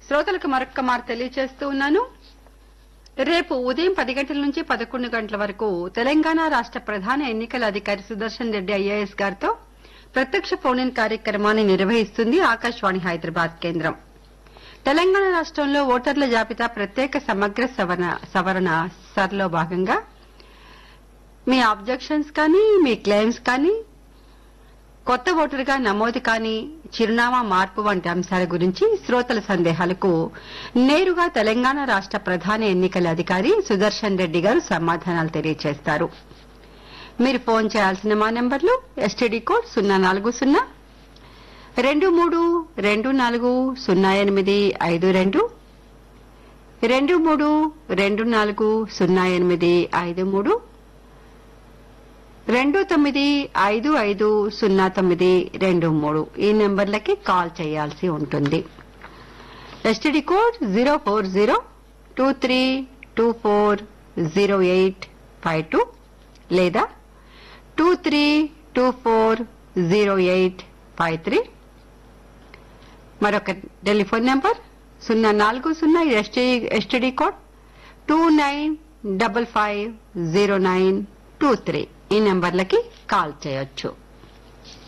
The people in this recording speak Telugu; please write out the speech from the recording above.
శ్రోతలకు మరొక్క మారు తెలియజేస్తూ ఉన్నాను రేపు ఉదయం పది గంటల నుంచి పదకొండు గంటల వరకు తెలంగాణ రాష్ట ప్రధాన ఎన్నికల అధికారి సుదర్శన్ రెడ్డి ఐఏఎస్ గారితో ప్రత్యక్ష ఫోన్ ఇన్ కార్యక్రమాన్ని నిర్వహిస్తుంది ఆకాశవాణి హైదరాబాద్ కేంద్రం తెలంగాణ రాష్ట్రంలో ఓటర్ల జాబితా ప్రత్యేక సమగ్ర సవరణ సవరణ సర్లో భాగంగా మీ అబ్జెక్షన్స్ కానీ మీ క్లెయిమ్స్ కానీ కొత్త ఓటరుగా నమోదు కాని చిరునామా మార్పు వంటి అంశాల గురించి శ్రోతల సందేహాలకు నేరుగా తెలంగాణ రాష్ట ప్రధాన ఎన్నికల అధికారి సుదర్శన్ రెడ్డి గారు సమాధానాలు తెలియజేస్తారు మీరు ఫోన్ చేయాల్సిన మా నంబర్లు ఎస్టీడీ కోడ్ సున్నా నాలుగు సున్నా రెండు మూడు రెండు నాలుగు సున్నా ఎనిమిది ఐదు రెండు రెండు మూడు రెండు నాలుగు సున్నా ఎనిమిది ఐదు మూడు రెండు తొమ్మిది ఐదు ఐదు సున్నా తొమ్మిది రెండు మూడు ఈ నెంబర్లకి కాల్ చేయాల్సి ఉంటుంది STD code zero four zero two three two four zero eight five two లేదా two three two four zero eight five three మరొక టెలిఫోన్ నెంబర్ సున్నా నాలుగు సున్నా STD code two nine double five zero nine two three ఈ నెంబర్లకి కాల్ చేయొచ్చు